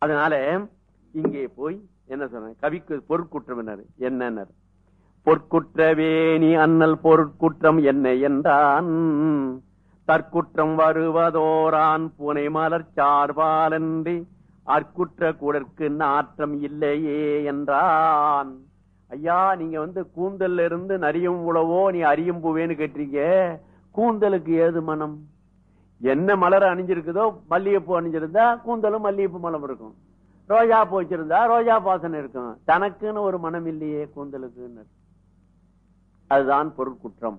அதனால இங்கே போய் என்ன சொன்ன கவிக்கு பொருட்குற்றம் என்ன பொற்குற்றவேணி அண்ணல் பொருட்குற்றம் என்ன என்றான் தற்குற்றம் வருவதோரான் புனை மலர் சார்பாலன்றி அற்குற்ற கூடற்கு நாற்றம் இல்லையே என்றான் ஐயா நீங்க வந்து கூந்தல்ல இருந்து நரியும் உழவோ நீ அறியும் பூவேன்னு கேட்டீங்க கூந்தலுக்கு ஏது மனம் என்ன மலர் அணிஞ்சிருக்குதோ மல்லிகைப்பூ அணிஞ்சிருந்தா கூந்தலும் மல்லிகைப்பூ மலம் இருக்கும் ரோஜா பூ வச்சிருந்தா ரோஜா பாசனம் இருக்கும் தனக்குன்னு ஒரு மனம் இல்லையே கூந்தலுக்குன்னு அதுதான் பொருட்குற்றம்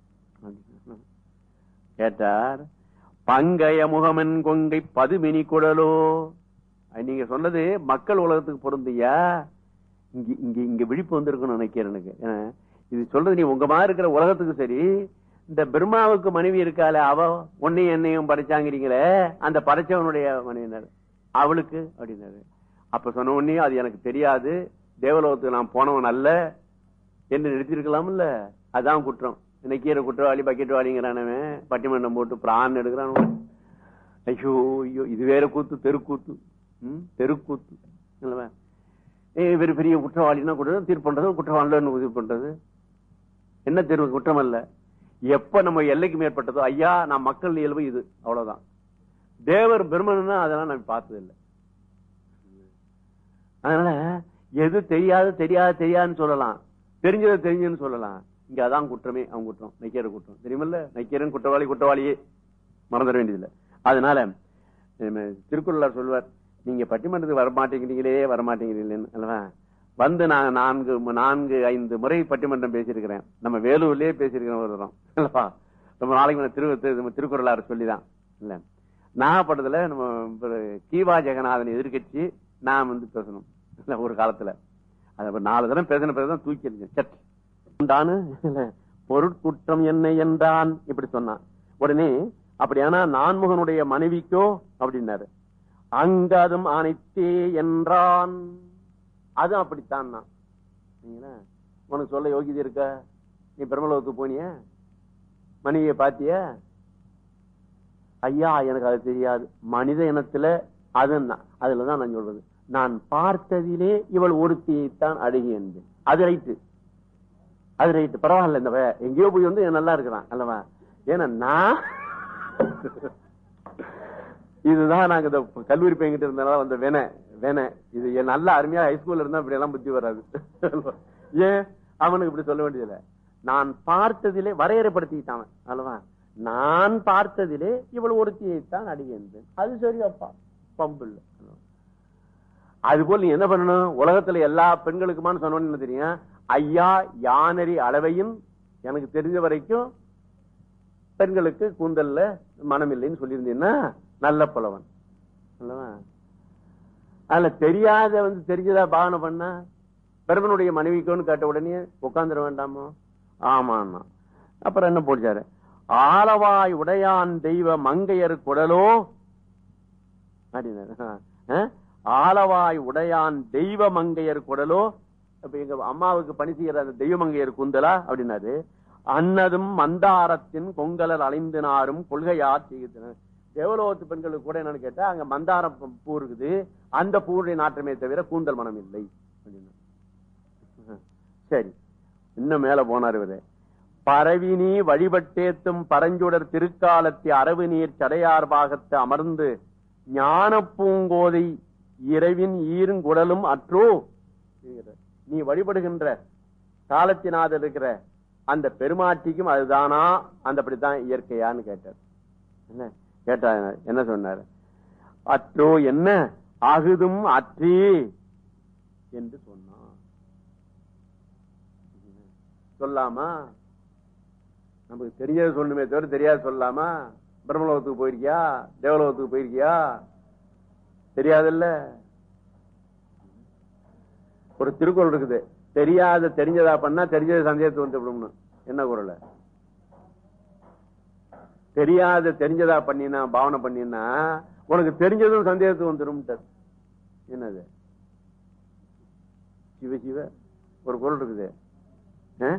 கேட்டார் பங்கைய முகமன் கொங்கை பதுமினி குடலோ அது நீங்க சொன்னது மக்கள் உலகத்துக்கு பொருந்தியா இங்க இங்க இங்க விழிப்பு வந்திருக்குன்னு நினைக்கிறேன் எனக்கு ஏன்னா, இது சொல்றது நீ உங்க மாதிரி இருக்கிற உலகத்துக்கு சரி இந்த பிரம்மாவுக்கு மனைவி இருக்காளே அவ உன்னையும் என்னையும் படைச்சாங்கிறீங்களே அந்த படைச்சவனுடைய மனைவினர் அவளுக்கு அப்படின்னாரு அப்ப சொன்ன உடனே அது எனக்கு தெரியாது தேவலோகத்துக்கு நான் போனவன் அல்ல என்று நிறுத்திருக்கலாம்ல அதான் குற்றம் இன்னைக்கு குற்றவாளி பக்கெட்வாளிங்கிறானவன் பட்டிமன்றம் போட்டு பிரான் எடுக்கிறான் ஐயோ ஐயோ இது வேற கூத்து தெருக்கூத்து ம், தெருக்கூத்து இல்லவா? ஏய், இவர் பெரிய குற்றவாளினா கூட தீர்ப்பு பண்றது குற்றவாளின்னு உதவி பண்றது என்ன தெரு குற்றம் அல்ல எப்ப நம்ம எல்லைக்கு மேற்பட்டதோ ஐயா நான் மக்கள் இயல்பு இது அவ்வளவுதான் தேவர் பிரம்மன் அதெல்லாம் நான் பார்த்தது இல்லை அதனால எது தெரியாது தெரியாது தெரியாதுன்னு சொல்லலாம் தெரிஞ்சது தெரிஞ்சுன்னு சொல்லலாம் இங்க அதான் குற்றமே அவன் குற்றம் நைக்கிற குற்றம் தெரியுமில்ல நைக்கியரன் குற்றவாளி குற்றவாளியே மறந்துட வேண்டியதில்லை அதனால நம்ம திருக்குறளார் சொல்வார் நீங்க பட்டிமன்றத்துக்கு வரமாட்டேங்கிறீங்களே வரமாட்டேங்கிறீங்களேன்னு அல்லவா வந்து நான் நான்கு நான்கு ஐந்து முறை பட்டிமன்றம் பேசியிருக்கிறேன் நம்ம வேலூர்லயே பேசியிருக்கிறேன் ஒரு தரம் அல்லவா ரொம்ப நாளைக்கு முன்ன திரு திரு- திருக்குறளார் சொல்லிதான் இல்ல நாகப்பட்டத்துல நம்ம இவரு கீவா ஜெகநாதன் எதிர்க்கட்சி நான் வந்து பேசணும் இல்ல ஒரு காலத்துல அது அப்ப நாலு தரம் பேசின பிறகுதான் தூக்கி எறிஞ்சேன் சட் உண்டானு இல்ல, பொருட்குற்றம் என்ன என்றான் இப்படி சொன்னான் உடனே அப்படியானா நான்முகனுடைய மனைவிக்கோ அப்படின்னாரு அங்கதும் அனைத்தே என்றான் அதுவும் அப்படித்தான் நான். சரிங்களா? உனக்கு சொல்ல யோகிதை இருக்க நீ பிரம்மலோகத்துக்கு போனிய மனைவியை பாத்திய ஐயா எனக்கு அது தெரியாது மனித இனத்துல அது நான். அதுலதான் நான் சொல்றது நான் பார்த்ததிலே இவள் ஒருத்தியைத்தான் அழகி என்பேன் அது ரைட்டு அது ரைட்டு பரவாயில்ல இந்த பையன் எங்கேயோ போய் வந்து நல்லா இருக்கிறான் அல்லவா ஏன்னா நான் இதுதான் நாங்க இந்த கல்லூரி பையன்கிட்ட இருந்தனால வந்த வென வென இது என் நல்ல அருமையா ஹைஸ்கூல்ல இருந்தா இப்படி எல்லாம் புத்தி வராது ஏன் அவனுக்கு இப்படி சொல்ல வேண்டியதில்லை நான் பார்த்ததிலே வரையறைப்படுத்திக்கிட்டான் அவன், அல்லவா நான் பார்த்ததிலே இவள் ஒருத்தியைத்தான் அடியேன் அது சரி அப்பா பம்பு இல்ல அது போல நீ என்ன பண்ணணும் உலகத்துல எல்லா பெண்களுக்குமான்னு சொன்னோன்னு என்ன தெரியும் ஐயா யானரி அளவையும் எனக்கு தெரிஞ்ச வரைக்கும் பெண்களுக்கு கூந்தல்ல மனம் இல்லைன்னு சொல்லியிருந்தீங்கன்னா நல்ல புலவன் அல்லவா? அதுல தெரியாத வந்து தெரிஞ்சதா பாவனை பண்ணா பெருமனுடைய மனைவிக்குன்னு கேட்ட உடனே உட்காந்துட வேண்டாமோ ஆமாண்ணா அப்புறம் என்ன போச்சாரு ஆலவாய் உடையான் தெய்வ மங்கையர் குடலோ அப்படின்னாரு ஆ? ஆலவாய் உடையான் தெய்வ மங்கையர் குடலோ அப்ப எங்க அம்மாவுக்கு பணி செய்யற அந்த தெய்வ மங்கையர் குந்தலா அப்படின்னாரு அன்னதும் மந்தாரத்தின் கொங்கலர் அலைந்து நாரும் கொள்கையார் செய்கின்றன தேவலோகத்து பெண்களுக்கு கூட என்னன்னு கேட்டா அங்க மந்தாரம் பூ- பூ இருக்குது அந்த பூவுடைய நாற்றமே தவிர கூந்தல் மனம் இல்லை அப்படின்னு சரி இன்னும் மேல போனார் இவரு பரவினி வழிபட்டேத்தும் பரஞ்சுடர் திருக்காலத்தி அரவு நீர் சடையார் பாகத்து அமர்ந்து ஞான பூங்கோதை இரவின் ஈருங்குடலும் அற்றோ நீ வழிபடுகின்ற காலத்தினாத இருக்கிற அந்த பெருமாட்டிக்கும் அதுதானா அந்த அப்படித்தான் இயற்கையான்னு கேட்டார் என்ன கேட்டா என்ன சொன்னார் அற்றோ என்ன அகுதும் அற்றே என்று சொன்னான் சொல்லாமா நமக்கு தெரியாத சொல்லணுமே தவிர தெரியாது சொல்லலாமா பிரம்மலோகத்துக்கு போயிருக்கியா தேவலோகத்துக்கு போயிருக்கியா தெரியாதுல்ல ஒரு திருக்குறள் இருக்குது தெரியாத தெரிஞ்சதா பண்ணா தெரிஞ்சது சந்தேகத்து வந்து விடும்னு என்ன குரல் தெரியாத தெரிஞ்சதா பண்ணினா பாவனை பண்ணினா உனக்கு தெரிஞ்சதும் சந்தேகத்துக்கு வந்துடும் என்னது சிவ சிவ ஒரு குரல் இருக்குது ஆ?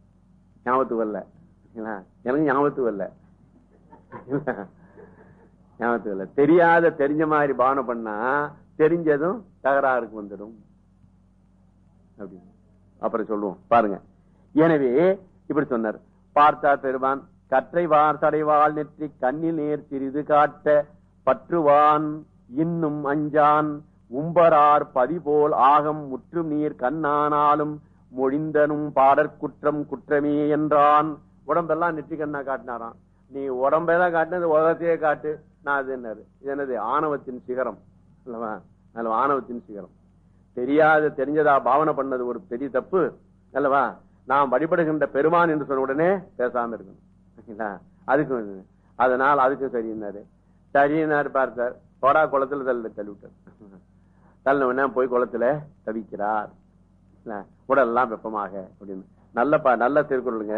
ஞாபகத்துக்கு வரல சரிங்களா? எனக்கு ஞாபகத்துக்கு வரல ஞாபகத்துக்கு இல்ல தெரியாத தெரிஞ்ச மாதிரி பாவனை பண்ணா தெரிஞ்சதும் தகராறுக்கு வந்துடும் அப்படின்னு அப்புறம் சொல்லுவோம் பாருங்க எனவே இப்படி சொன்னார் பார்த்தார் பெருமான் கற்றை வார் தடைவாள் நெற்றி கண்ணில் நேர் சிறிது காட்ட பற்றுவான் இன்னும் அஞ்சான் உம்பரார் பதிபோல் ஆகம் முற்றும் நீர் கண்ணானாலும் மொழிந்தனும் பாடற்குற்றம் குற்றமே என்றான் உடம்பெல்லாம் நெற்றி கண்ணா காட்டினாராம் நீ உடம்பெல்லாம் காட்டினது உலகத்தையே காட்டு நான் அது என்னது இது என்னது ஆணவத்தின் சிகரம் அல்லவா நல்ல ஆணவத்தின் சிகரம் தெரியாத தெரிஞ்சதா பாவனை பண்ணது ஒரு பெரிய தப்பு அல்லவா நாம் வழிபடுகின்ற பெருமான் என்று சொன்ன உடனே பேசாம இருக்கணும் சரிங்களா? அதுக்கும் இது. அதனால் அதுக்கும் சரின்னாரு சரின்னாரு பார்த்தார் போடா குளத்துல தள்ளு தள்ளி விட்டார் தள்ள உடனே போய் குளத்துல தவிக்கிறார் இல்ல, உடலெல்லாம் வெப்பமாக அப்படின்னு நல்ல பா நல்ல திருக்குறளுங்க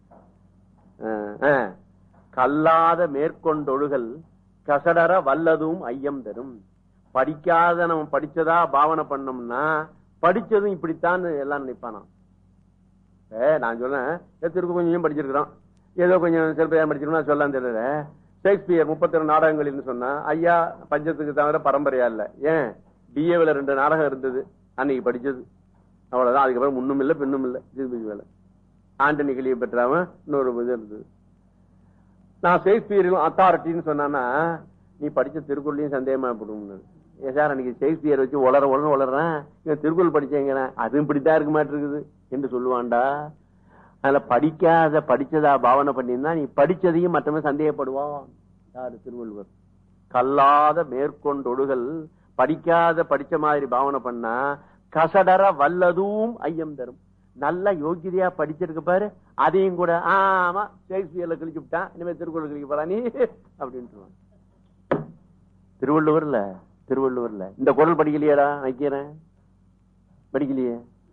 அஹ், அஹ். கல்லாத மேற்கொண்டொழுகல் கசடர வல்லதும் ஐயம் தரும் படிக்காத நம்ம படிச்சதா பாவனை பண்ணோம்னா படிச்சதும் இப்படித்தான் எல்லாம் நினைப்பானாம் இப்ப நான் சொன்னேன் திருப்பி கொஞ்சம் படிச்சிருக்கிறோம் ஏதோ கொஞ்சம் சிறப்பையா படிச்சிருக்கோம் சொல்லலாம் தெரியல ஷேக்ஸ்பியர் முப்பத்தி ரெண்டு நாடகங்கள் சொன்னா ஐயா பஞ்சத்துக்கு தவிர பரம்பரையா இல்ல ஏன் பிஏவில் ரெண்டு நாடகம் இருந்தது அன்னைக்கு படிச்சது அவ்வளவுதான் அதுக்கப்புறம் முன்னும் இல்ல பின்னும் இல்ல திருப்பி வேலை ஆண்டனி கிளியை பெற்றாம இன்னொரு இது இருந்தது நான் ஷேக்ஸ்பியரிலும் அத்தாரிட்டின்னு சொன்னானா நீ படிச்ச திருக்குறளையும் சந்தேகமா போடும் ஏன் சார் அன்னைக்கு ஷேக்ஸ்பியர் வச்சு உளர உளர உளறேன் இவன் திருக்குறள் படிச்சேங்க அதுவும் இப்படித்தான் இருக்க மாட்டிருக்குது என்று சொல்லுவான்டா அதுல படிக்காத படிச்சதா பாவனை பண்ணியிருந்தா நீ படிச்சதையும் மற்றவங்க சந்தேகப்படுவான் யாரு திருவள்ளுவர் கல்லாத மேற்கொண்டொடுகள் படிக்காத படிச்ச மாதிரி பாவனை பண்ணா கசடர வல்லதும் ஐயம் தரும் நல்ல யோகியதையா படிச்சிருக்க பாரு அதையும் கூட ஆமா ஷேக்ஸ்பியர்ல கிழிச்சு விட்டான் இனிமே திருக்குறள் கிழிக்க போறா நீ அப்படின்ட்டு திருவள்ளுவர்ல திருவள்ளுவர்ல இந்த குரல் படிக்கலையாடா வைக்கிறேன் படிக்கலையே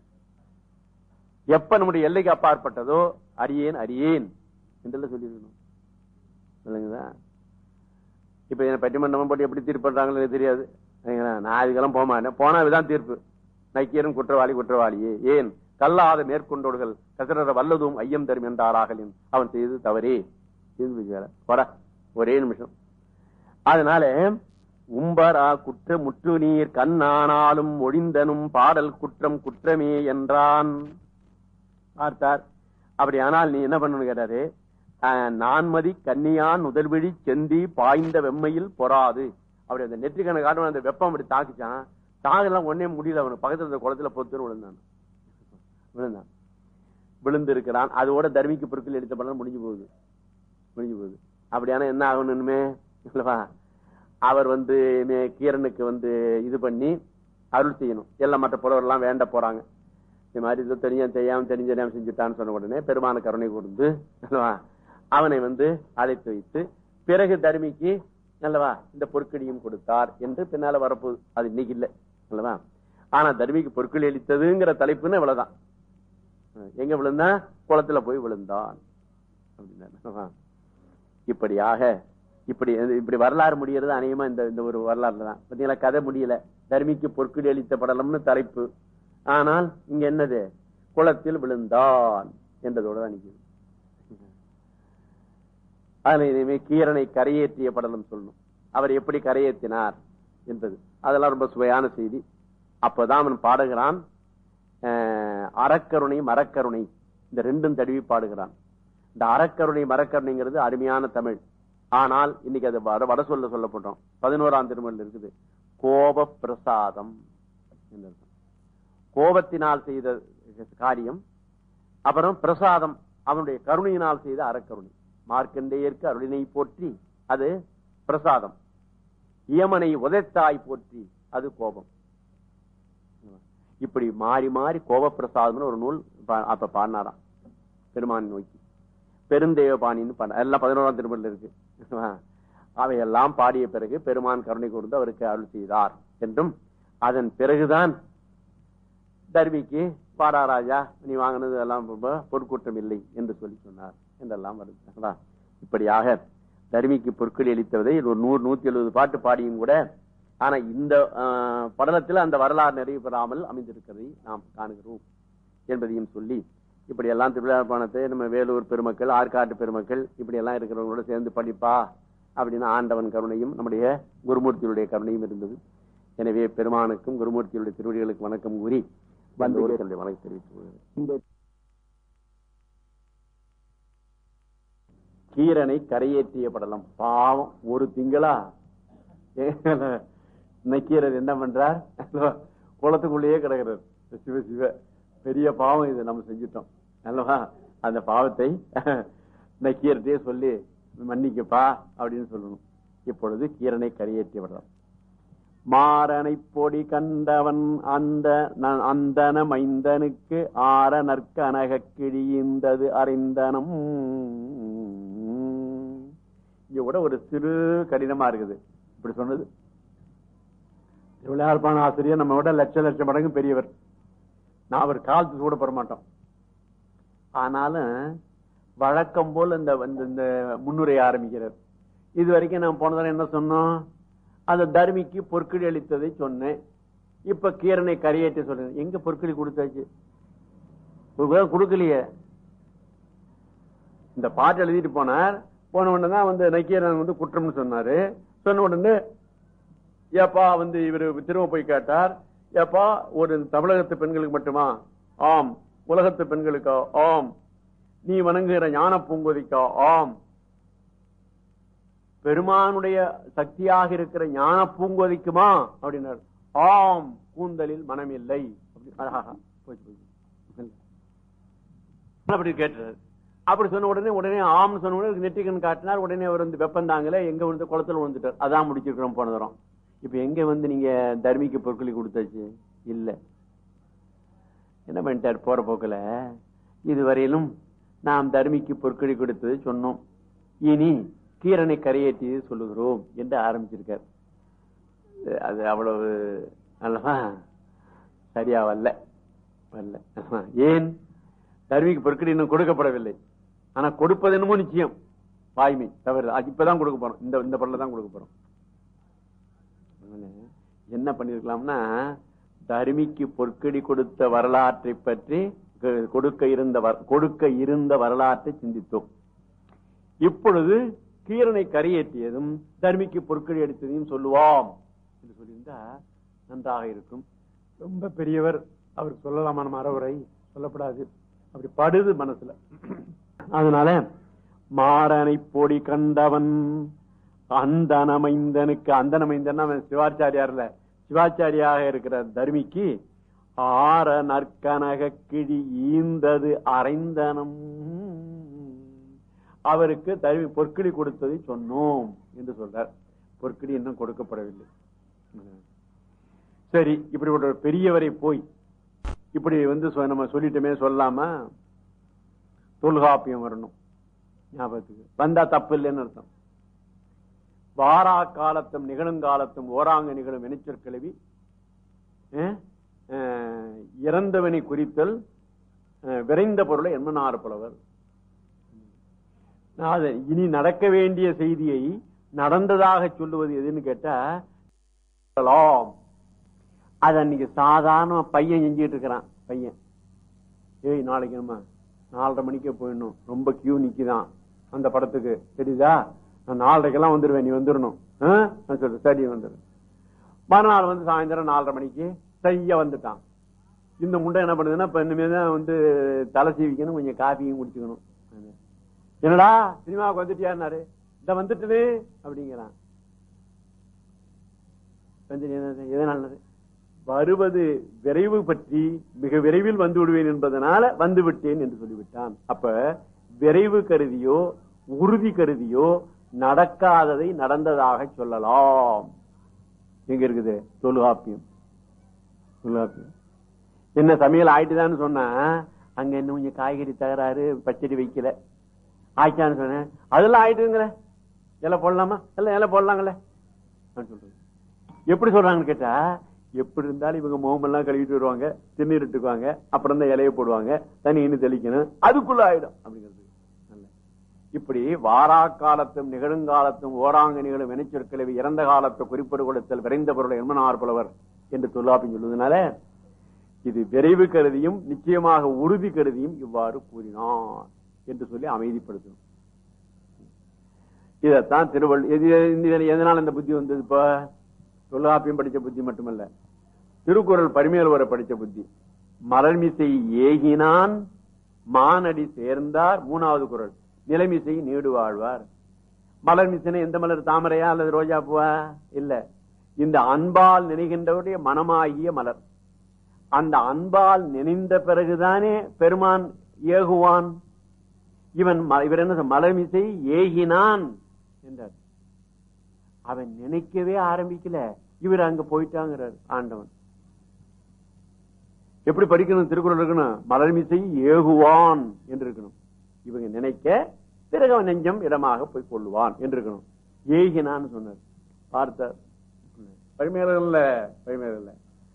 எப்ப நம்முடைய எல்லைக்கு அப்பாற்பட்டதோ அரியேன் அரியேன் என்றெல்லாம் சொல்லியிருக்கணும் இல்லைங்களா இப்ப என்ன பட்டிமன்றம் போட்டு எப்படி தீர்ப்பு பண்றாங்கன்னு எனக்கு தெரியாது சரிங்களா? நான் இதுக்கெல்லாம் போக மாட்டேன் போனா இதுதான் தீர்ப்பு நக்கீரன் குற்றவாளி குற்றவாளியே ஏன் கல்லாத மேற்கொண்டோடுகள் கசடர வல்லதும் ஐயம் தரும் என்றாராகலின் அவன் செய்து தவறே தீர்ந்து வைக்கிறார். போடா ஒரே நிமிஷம் அதனால உம்பரா குற்ற முற்று நீர் கண்ணானாலும் ஒழிந்தனும் பாடல் குற்றம் குற்றமே என்றான் பார்த்தார் அப்படியானால் நீ என்ன பண்ணணும் கேட்டாரு ஆஹ், நான்மதி கன்னியான் முதல்வழி செந்தி பாய்ந்த வெம்மையில் பொறாது அப்படி அந்த நெற்றிக்கணை காட்டும் அந்த வெப்பம் அப்படி தாக்குச்சான் தாகெல்லாம் ஒன்னே முடியல அவனுக்கு பக்கத்துல இருந்த குளத்துல பொத்துன்னு விழுந்தான் விழுந்தான் விழுந்து இருக்கிறான் அதோட தர்மிக்கு பொருட்கள் எடுத்த படம் முடிஞ்சு போகுது முடிஞ்சு போகுது அப்படியானா என்ன ஆகணுமே இல்லவா அவர் வந்து மே- கீரனுக்கு வந்து இது பண்ணி அருள் செய்யணும் எல்லாம் மற்ற புலவரெல்லாம் வேண்ட போறாங்க இந்த மாதிரி இது தெரியாம தெரியாம தெரிஞ்ச தெரியாம செஞ்சுட்டான்னு சொன்ன உடனே பெருமான கருணை கொடுத்து அல்லவா அவனை வந்து அழைத்து வைத்து பிறகு தர்மிக்கு அல்லவா இந்த பொற்கடியும் கொடுத்தார் என்று பின்னால வரப்போகுது அது இன்னைக்கு இல்ல அல்லவா ஆனா தர்மிக்கு பொற்களி அளித்ததுங்கிற தலைப்புன்னு இவ்வளவுதான் எங்க விழுந்தா குளத்துல போய் விழுந்தான் அப்படின்னா இப்படியாக இப்படி இப்படி வரலாறு முடியறது அநேகமா இந்த இந்த ஒரு வரலாறுல தான் பாத்தீங்களா கதை முடியல தர்மிக்கு பொற்குடி அளித்த படலம்னு தலைப்பு ஆனால் இங்க என்னது குளத்தில் விழுந்தான் என்றதோட தான் நிக்குது அதுல இனிமே கீரனை கரையேற்றிய படலம் சொல்லணும் அவர் எப்படி கரையேற்றினார் என்பது அதெல்லாம் ரொம்ப சுவையான செய்தி அப்பதான் அவன் பாடுகிறான் அஹ், அறக்கருணை மரக்கருணை இந்த ரெண்டும் தடவி பாடுகிறான் இந்த அறக்கருணை மரக்கருணைங்கிறது அருமையான தமிழ் ஆனால் இன்னைக்கு அது வட வட சொல்ல சொல்லப்பட்டோம் பதினோராம் திருமணம் இருக்குது கோப பிரசாதம் என்று அர்த்தம். கோபத்தினால் செய்த காரியம் அப்புறம் பிரசாதம் அவனுடைய கருணையினால் செய்த அறக்கருணை மார்க்கண்டேயருக்கு அருளினை போற்றி அது பிரசாதம் இயமனை உதைத்தாய் போற்றி அது கோபம் இப்படி மாறி மாறி கோப பிரசாதம்னு ஒரு நூல் பா- அப்ப பாடினாராம் பெருமான் நோக்கி பெருந்தேவபாணின்னு பாட எல்லாம் பதினோராம் திருமணம் இருக்கு அவையெல்லாம் பாடிய பிறகு பெருமான் கருணை கூர்ந்து அவருக்கு அருள் செய்தார் என்றும் அதன் பிறகுதான் தர்மிக்கு பாடாராஜா நீ வாங்கினது எல்லாம் ரொம்ப பொற்குற்றம் இல்லை என்று சொல்லி சொன்னார் என்றெல்லாம் வருது அல்லவா? இப்படியாக தர்மிக்கு பொற்களி அளித்ததை ஒரு நூறு நூத்தி எழுபது பாட்டு பாடியும் கூட ஆனா இந்த ஆஹ், படலத்தில் அந்த வரலாறு நிறைவு பெறாமல் அமைந்திருக்கிறதை நாம் காணுகிறோம் என்பதையும் சொல்லி இப்படி எல்லாம் திருவிழா பணத்தை நம்ம வேலூர் பெருமக்கள் ஆற்காட்டு பெருமக்கள் இப்படி எல்லாம் இருக்கிறவங்களோட சேர்ந்து படிப்பா அப்படின்னு ஆண்டவன் கருணையும் நம்முடைய குருமூர்த்தியுடைய கருணையும் இருந்தது எனவே பெருமானுக்கும் குருமூர்த்தியுடைய திருவடிகளுக்கு வணக்கம் கூறி வந்து தன்னுடைய வணக்கம் தெரிவித்துக் கொள்கிறேன். இந்த கீரனை கரையேற்றிய படலம் பாவம் ஒரு திங்களா நக்கீரர் என்ன பண்றார் குளத்துக்குள்ளேயே கிடக்கிறார் சிவ சிவ பெரிய பாவம் இது நம்ம செஞ்சிட்டோம் அல்லவா அந்த பாவத்தை நக்கீரத்தையே சொல்லி மன்னிக்கப்பா அப்படின்னு சொல்லணும் இப்பொழுது கீரனை கரையேற்றிய படலம் மாறனை பொடி கண்டவன் அந்த ந- அந்தன மைந்தனுக்கு ஆர நற்கனக கிழிந்தது அறிந்தனம் இங்க கூட ஒரு சிறு கடினமா இருக்குது இப்படி சொன்னது திருவிளையாழ்பான ஆசிரியர் நம்ம விட லட்ச லட்சம் மடங்கு பெரியவர் நான் அவர் காலத்து கூட பெற மாட்டோம் ஆனாலும் வழக்கம் போல் இந்த இந்த- இந்த முன்னுரை ஆரம்பிக்கிறார் இது வரைக்கும் நான் போன தடவை என்ன சொன்னோம் அந்த தர்மிக்கு பொற்கிழி அளித்ததை சொன்னேன் இப்ப கீரனை கரையேற்றி சொல்றேன் எங்க பொற்கிழி கொடுத்தாச்சு ஒரு வேளை கொடுக்கலையே இந்த பாட்டு எழுதிட்டு போனார் போன உடனே தான் வந்து நக்கீரன் வந்து குற்றம்னு சொன்னாரு சொன்ன உடனே ஏப்பா வந்து இவர் திரும்ப போய் கேட்டார் ஏப்பா ஒரு தமிழகத்து பெண்களுக்கு மட்டுமா ஆம் உலகத்து பெண்களுக்கா ஆம் நீ வணங்குகிற ஞான பூங்கொதிக்கா ஆம் பெருமானுடைய சக்தியாக இருக்கிற ஞான பூங்கொதிக்குமா அப்படின்னார் ஆம் கூந்தலில் மனம் இல்லை அப்படி அழகா போச்சு போச்சு அப்படி கேட்டார் அப்படி சொன்ன உடனே உடனே ஆம் சொன்ன உடனே நெட்டிக்கன் காட்டினார் உடனே அவர் வந்து வெப்பந்தாங்கல எங்க வந்து குளத்துல விழுந்துட்டார் அதான் முடிச்சிருக்கிறோம் போன தரம் இப்ப எங்க வந்து நீங்க தர்மிக்கு பொருட்களை கொடுத்தாச்சு இல்ல என்ன பண்ணிட்டார் போற போக்குல இதுவரையிலும் நாம் தர்மிக்கு பொற்கொழி கொடுத்தது சொன்னோம் இனி கீரனை கரையேற்றி சொல்லுகிறோம் என்று ஆரம்பிச்சிருக்கார் அது அவ்வளவு அல்லவா சரியா வரல வரல ஏன் தர்மிக்கு பொற்கொழி இன்னும் கொடுக்கப்படவில்லை ஆனா கொடுப்பது என்னமோ நிச்சயம் வாய்மை தவறு அது இப்பதான் கொடுக்க போறோம் இந்த இந்த பொருளை தான் கொடுக்க போறோம் அதனால என்ன பண்ணிருக்கலாம்னா தருமிக்கு பொற்கடி கொடுத்த வரலாற்றை பற்றி கொ- கொடுக்க இருந்த வர- கொடுக்க இருந்த வரலாற்றை சிந்தித்தோம் இப்பொழுது கீரனை கரையேற்றியதும் தர்மிக்கு பொற்கடி அடித்ததையும் சொல்லுவோம் என்று சொல்லியிருந்தா நன்றாக இருக்கும் ரொம்ப பெரியவர் அவர் சொல்லலாமா நம்ம அறவுரை சொல்லப்படாது அப்படி படுது மனசுல அதனால மாறனை பொடி கண்டவன் அந்தனமைந்தனுக்கு அந்தனமைந்தன் அவன் சிவாச்சாரியார்ல சிவாச்சாரியாக இருக்கிற தர்மிக்கு ஆற நற்கனக கிழி ஈந்தது அரைந்தனம் அவருக்கு தருவி பொற்கிழி கொடுத்ததை சொன்னோம் என்று சொல்றார் பொற்கிழி இன்னும் கொடுக்கப்படவில்லை சரி இப்படி ஒரு பெரியவரை போய் இப்படி வந்து சொ- நம்ம சொல்லிட்டோமே சொல்லாம தொல்காப்பியம் வரணும் ஞாபகத்துக்கு வந்தா தப்பு இல்லைன்னு அர்த்தம் வாரா காலத்தும் நிகழுங்காலத்தும் ஓராங்க நிகழும் வினைச்சொற்கிழவி அஹ், அஹ், இறந்தவனை குறித்தல் அஹ், விரைந்த பொருளை என்மனார் புலவர் நான் அதை இனி நடக்க வேண்டிய செய்தியை நடந்ததாக சொல்லுவது எதுன்னு கேட்டா சொல்லலாம். அத அன்னைக்கு சாதாரண பையன் செஞ்சுட்டு இருக்கிறான் பையன் ஏய் நாளைக்கு நம்ம நாலரை மணிக்கே போயிடணும் ரொம்ப கியூ நிக்குதான் அந்த படத்துக்கு தெரியுதா நான் நாலரைக்கெல்லாம் வந்துருவேன் நீ வந்துடணும் ஆ? நான் சொல்றேன் சரி வந்துடு மறுநாள் வந்து சாயந்தரம் நாலரை மணிக்கு சரியா வந்துட்டான் இந்த முண்டை என்ன பண்ணுதுன்னா இப்ப இனிமே தான் வந்து தலை சீவிக்கணும் கொஞ்சம் காஃபியும் குடிச்சுக்கணும் என்னடா சினிமாவுக்கு வந்துட்டியாருனாரு இந்த வந்துட்டுது அப்படிங்கிறான் வந்து என்னது? எதனாலது வருவது விரைவு பற்றி மிக விரைவில் வந்து விடுவேன் என்பதனால வந்து விட்டேன் என்று சொல்லிவிட்டான் அப்ப விரைவு கருதியோ உறுதி கருதியோ நடக்காததை நடந்ததாக சொல்லலாம் எங்க இருக்குது தொல்காப்பியம் தொல்காப்பியம் என்ன சமையல் ஆயிட்டுதான்னு சொன்னா அங்க இன்னும் கொஞ்சம் காய்கறி தகராறு பச்சடி வைக்கல ஆயிட்டான்னு சொன்னேன் அதெல்லாம் ஆயிட்டுங்களே இலை போடலாமா எல்லாம் இலை போடலாங்களே நான் சொல்றேன் எப்படி சொல்றாங்கன்னு கேட்டா எப்படி இருந்தாலும் இவங்க முகமெல்லாம் கழுவிட்டு வருவாங்க திருநீர் இட்டுக்குவாங்க அப்புறம் தான் இலைய போடுவாங்க தண்ணி இன்னும் தெளிக்கணும் அதுக்குள்ள ஆயிடும் அப்படிங்கிறது நல்ல. இப்படி வாரா காலத்தும் நிகழுங்காலத்தும் ஓராங்க நிகழும் வினைச்சொற்களை இறந்த காலத்தை குறிப்பிடு கொடுத்தல் விரைந்த பொருளை என்மனார் புலவர் என்று தொல்லாப்பி சொல்லுவதனால இது விரைவு கருதியும் நிச்சயமாக உறுதி கருதியும் இவ்வாறு கூறினார் என்று சொல்லி அமைதிப்படுத்தணும் இதத்தான் திருவள்ளு எது- இது- எதனால இந்த புத்தி வந்தது இப்ப தொல்காப்பியம் படிச்ச புத்தி மட்டுமல்ல திருக்குறள் பரிமையல் வர படிச்ச புத்தி மலர்மிசை ஏகினான் மானடி சேர்ந்தார் மூணாவது குறள் நிலைமிசை நீடு வாழ்வார் மலர்மிசனை எந்த மலர் தாமரையா அல்லது ரோஜா பூவா இல்ல இந்த அன்பால் நினைகின்றவருடைய மனமாகிய மலர் அந்த அன்பால் நினைந்த பிறகுதானே பெருமான் ஏகுவான் இவன் ம- இவர் என்ன சொ- மலர்மிசை ஏகினான் என்றார் அவன் நினைக்கவே ஆரம்பிக்கல இவர் அங்க போயிட்டாங்கிறார் ஆண்டவன் எப்படி படிக்கணும் திருக்குறள் இருக்கணும் மலர்மிசை ஏகுவான் என்று இருக்கணும் இவங்க நினைக்க பிறகு அவன் நெஞ்சம் இடமாக போய் கொள்ளுவான் என்று இருக்கணும் ஏகினான்னு சொன்னார் பார்த்தார் பரிமையல்ல பரிமையல்ல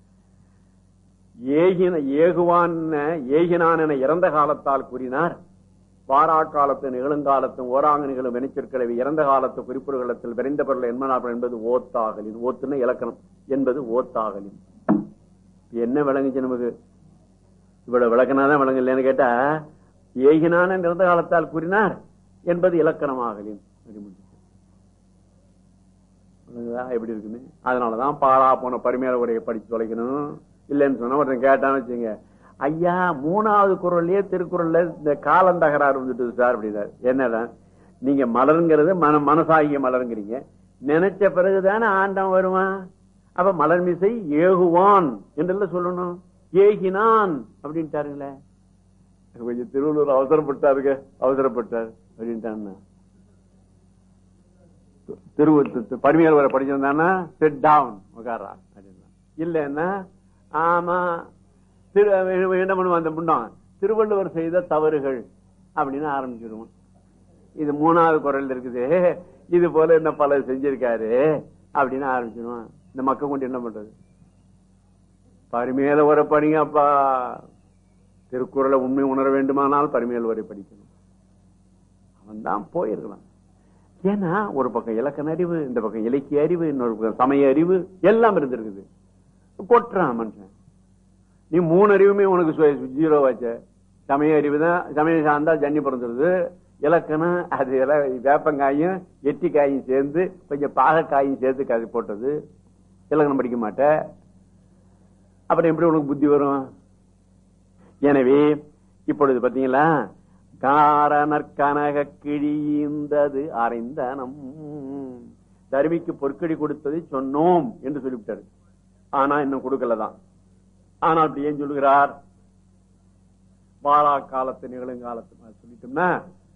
ஏகின ஏகுவான் ஏகினான் என இறந்த காலத்தால் கூறினார் வாரா காலத்து நிகழுங்காலத்தும் ஓராங்க நிகழும் வினைச்சொற்களை இறந்த காலத்து குறிப்புகளத்தில் விரைந்த பொருள் என்மனாப்பல் என்பது ஓத்தாகலின் ஓத்துன்னு இலக்கணம் என்பது ஓத்தாகலின் என்ன விளங்குச்சு நமக்கு இவ்வளவு விளக்கினாதான் விளங்கு இல்லைன்னு கேட்டா ஏகினான நிறந்த காலத்தால் கூறினார் என்பது இலக்கணமாகலின் அப்படி முடிஞ்சுச்சு. விளங்குதா? எப்படி இருக்குன்னு அதனாலதான் பாரா போன பரிமையாள உரையை படிச்சு தொலைக்கணும் இல்லைன்னு சொன்னா ஒருத்தன் கேட்டான்னு வச்சுங்க ஐயா மூணாவது குரல்லயே திருக்குறள்ல இந்த காலந்தகராறு வந்துட்டு சார் அப்படின்னாரு என்னதான் நீங்க மலருங்கிறது மன மனசாகிய மலருங்கிறீங்க நினைச்ச பிறகுதானே ஆண்டம் வருவான் அப்ப மலர்மிசை ஏகுவான் என்றெல்லாம் சொல்லணும் ஏகினான் அப்படின்ட்டாருங்களே கொஞ்சம் திருவள்ளூர் அவசரப்பட்டாருங்க அவசரப்பட்டார் அப்படின்ட்டான்னா திரு பரிமையால் வர படிச்சிருந்தானா செட் டவுன் உட்காரா அப்படின்னா இல்லைன்னா ஆமா திரு என்ன பண்ணுவான் அந்த முன்னம் திருவள்ளுவர் செய்த தவறுகள் அப்படின்னு ஆரம்பிச்சிருவோம் இது மூணாவது குரல் இருக்குது இது போல என்ன பல செஞ்சிருக்காரு அப்படின்னு ஆரம்பிச்சிருவான் இந்த மக்கள் கொண்டு என்ன பண்றது பரிமையில வர படிங்கப்பா திருக்குறளை உண்மை உணர வேண்டுமானால் பரிமையில் வரை படிக்கணும் அவன் தான் போயிருக்கலாம் ஏன்னா ஒரு பக்கம் இலக்கண அறிவு இந்த பக்கம் இலக்கிய அறிவு இன்னொரு பக்கம் சமய அறிவு எல்லாம் இருந்திருக்குது கொட்டுறான் மனுஷன் நீ மூணு அறிவுமே உனக்கு சு- ஜீரோ வச்ச சமய அறிவு தான் சமயம் சார்ந்தா ஜன்னி பிறந்துருது இலக்கணம் அது எல்லாம் வேப்பங்காயும் எட்டிக்காயும் சேர்ந்து கொஞ்சம் பாகக்காயும் சேர்த்து கதை போட்டது இலக்கணம் படிக்க மாட்ட அப்புறம் எப்படி உனக்கு புத்தி வரும் எனவே இப்பொழுது பாத்தீங்களா காரணற்கனக கிழிந்தது அறைந்தனம் தருமிக்கு பொற்கடி கொடுத்ததை சொன்னோம் என்று சொல்லிவிட்டாரு ஆனா இன்னும் கொடுக்கலதான் ஆனால் அப்படி ஏன் சொல்லுகிறார் வாழா காலத்து நிகழுங்காலத்து சொல்லிட்டோம்னா